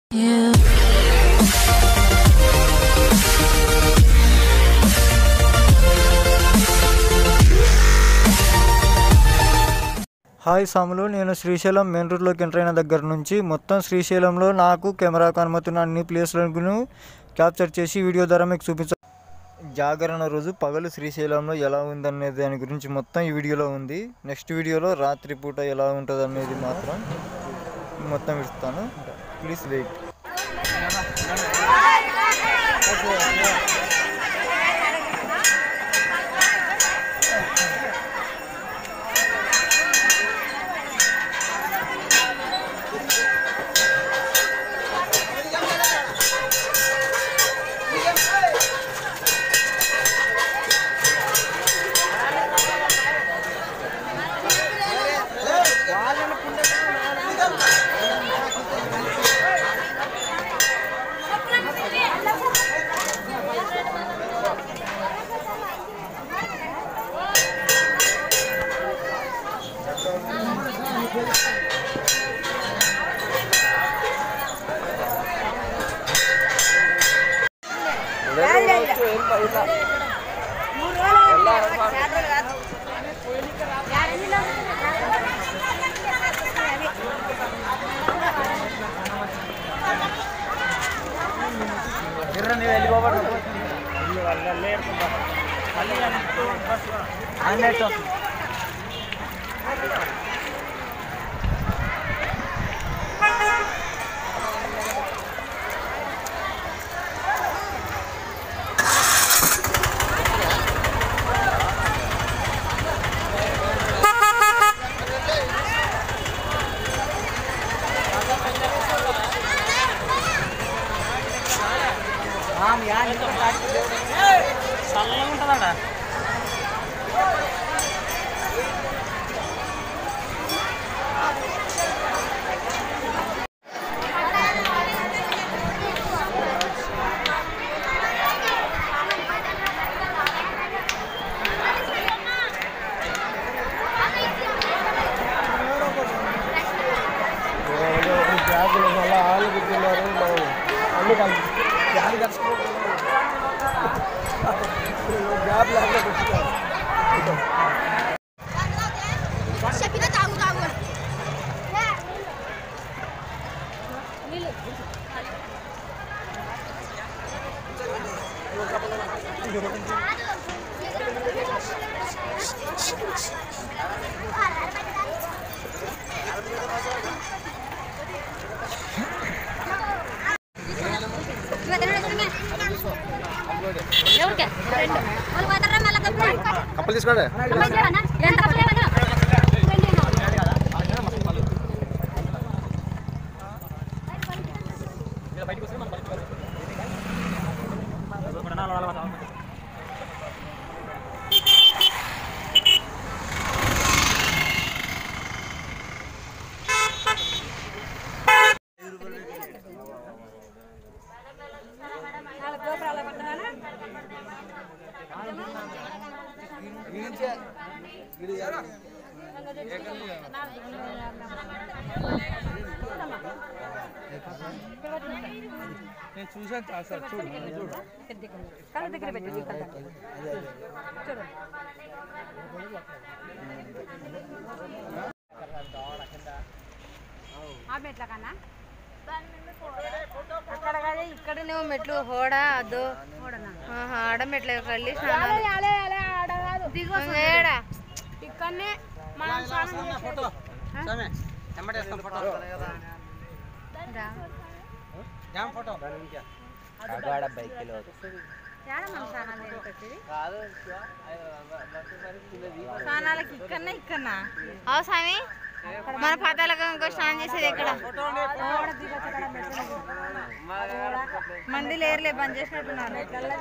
Hi సాములు నేను Srisailam main రోడ్లోకి enter అయిన దగ్గర నుంచి మొత్తం శ్రీశైలంలో నాకు కెమెరాకు అనుమతున్న అన్ని ప్లేస్లను క్యాప్చర్ చేసి వీడియో ద్వారా మీకు చూపించ జాగరణ రోజు పగలు శ్రీశైలంలో ఎలా ఉందనే దాని గురించి మొత్తం ఈ వీడియోలో ఉంది నెక్స్ట్ వీడియోలో రాత్రి పూట ఎలా ఉంటుంది అనేది మాత్రం మొత్తం ఇస్తాను ప్లీజ్ వెయిట్ చెప్పినా తాగు తాగు ఎవరికి రెండు వాళ్ళు పోతారా మళ్ళీ కప్పు కప్పలు తీసుకోండి ఎంత కప్పు ఇవ్వను? రెండు ఇవ్వను. నేను చూసాను చాలా సార్ చూడు చూడు కళ్ళ దగ్గర పెట్టి నీ కళ్ళ దగ్గర. చూడు ఆ మెట్ల కన్నా అక్కడ కాదు ఇక్కడ నువ్వు మెట్లు హోడా అదో ఆహా, ఆడ మెట్ల వెళ్ళి స్నానాలు దిగు ఏడా ఇక్కడనే మనం స్నానం చేసేది. రా. ఏడ మనం స్నానాలు చేయడానికి వచ్చేది? స్నానాలకి ఇక్కడనే ఇక్కడనా అవు స్వామి మన పాతాలకు ఇంకో స్నానం చేసేది ఎక్కడ మంది లేరులే బంద్ చేసినట్టున్నారు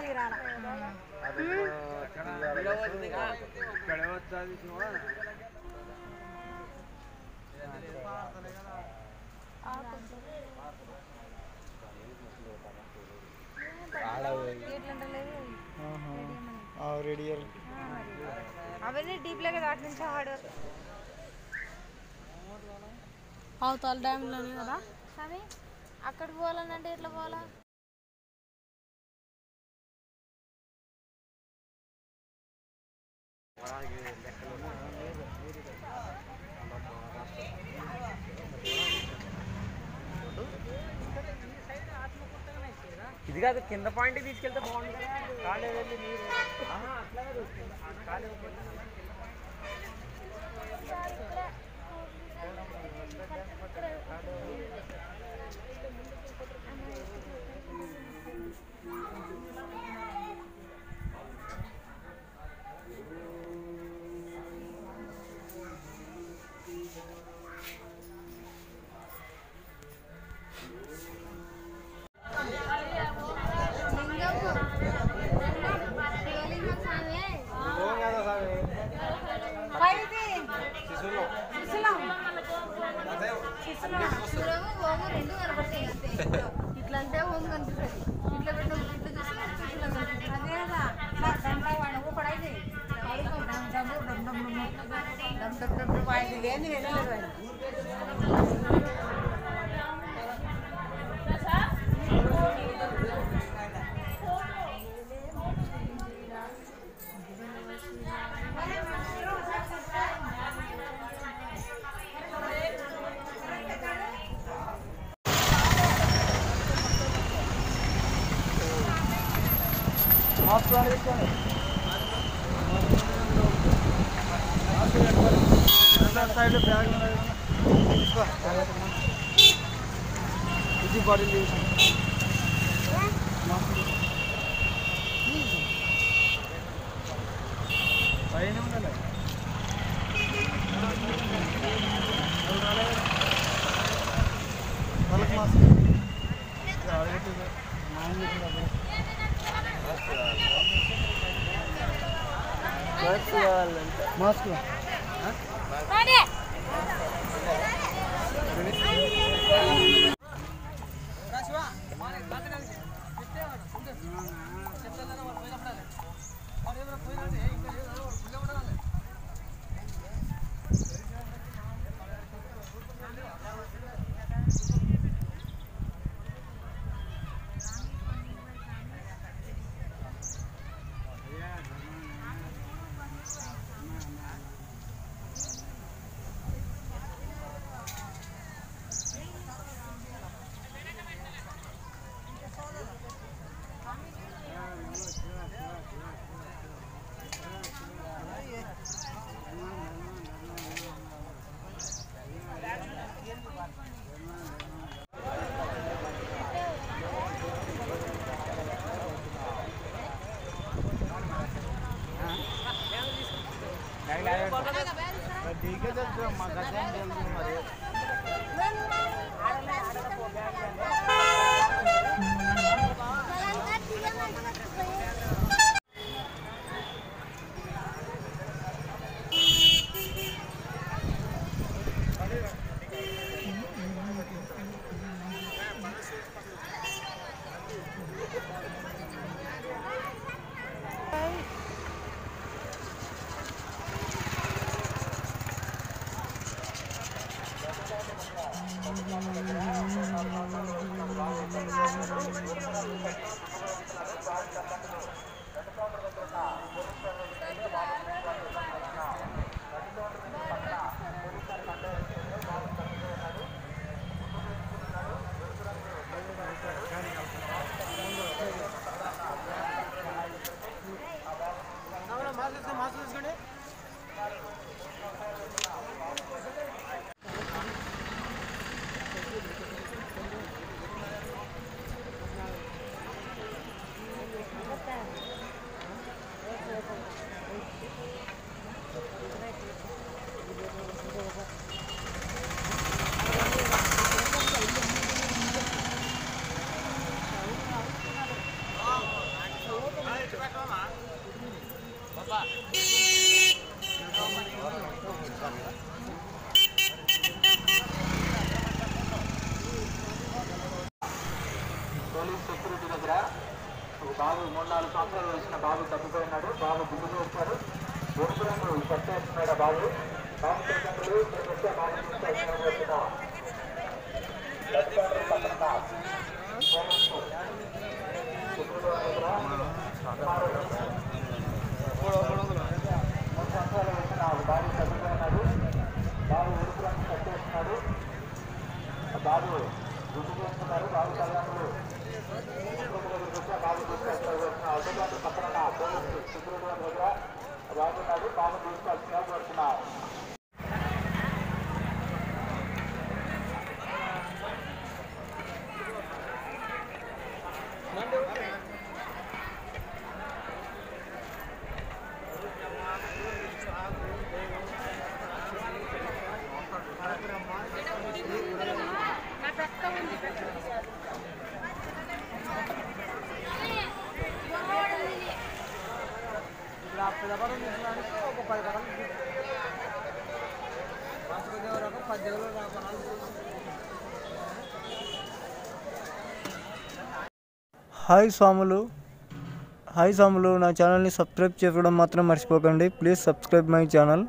రెడీ అవన్నీ డీప్ లాగా వాటి నుంచి హార్డ్ వర్క్ అవతల డ్యామ్లోనే కదా స్వామి అక్కడికి పోవాలనంటే ఎట్లా పోవాలా ఇది కాదు కింద పాయింట్ తీసుకెళ్తే బాగుంది కదా కాలే వెళ్ళి నీరు ఆహా, అట్లా కాదు ఆ కాలే పోతే ఇట్లా అంటే ఓం కనిపిస్తుంది ఇట్లా పెట్టిన ఇట్లా చూస్తే ఇట్లా కనిపిస్తుంది అదే కదా సైడ్ బ్యాగ్ ఇది బాడీ పైన ఉండాలి వాళ్ళకి మాస్క్ మాస్క్ డీకే తెలుసు మాకు అదేం తెలుసు మరి పోలీస్ సెక్యూరిటీ దగ్గర ఒక బాబు మూడు నాలుగు సంవత్సరాలు వచ్చిన బాబు తప్పిపోయినాడు బాబు గుడ్డు వచ్చారు ఎరుపు రంగు షర్ట్ వేస్తున్నాడు ఆ బాబు బాబు తల్లిదండ్రులు ఇక్కడ వస్తే బాబు తీసుకొచ్చినాడు వచ్చిన హాయ్ స్వాములు హాయ్ స్వాములు నా ఛానల్ని సబ్స్క్రైబ్ చేసుకోవడం మాత్రం మర్చిపోకండి please subscribe my channel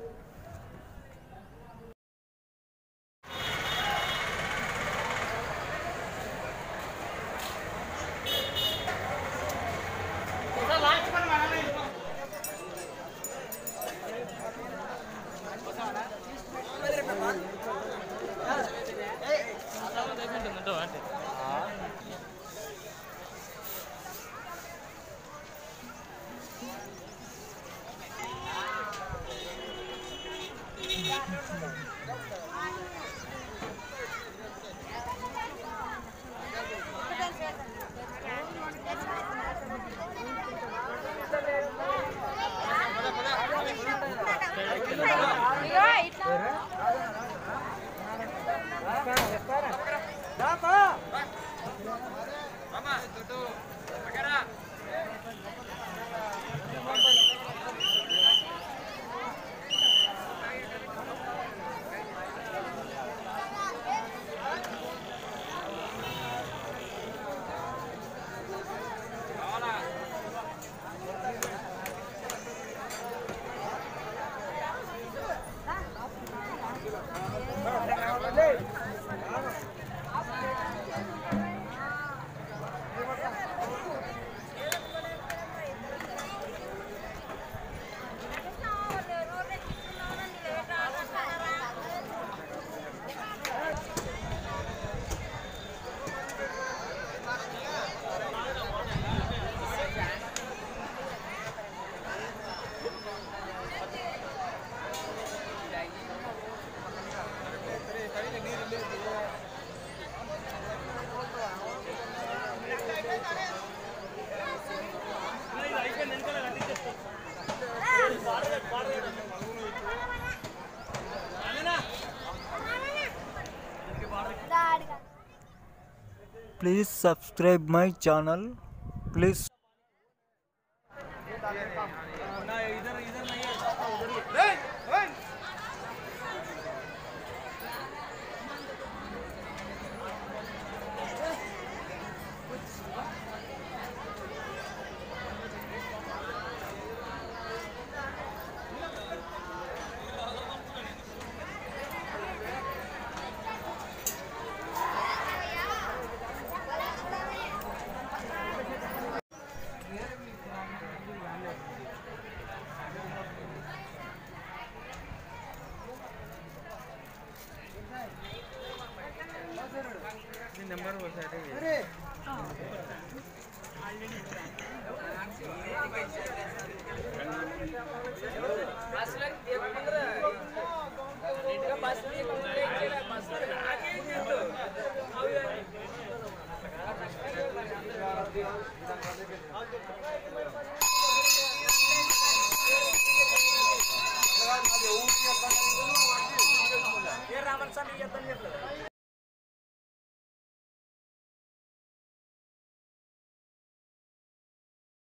please subscribe my channel please A Raman sir నీ చెప్తాను చెప్పలేదు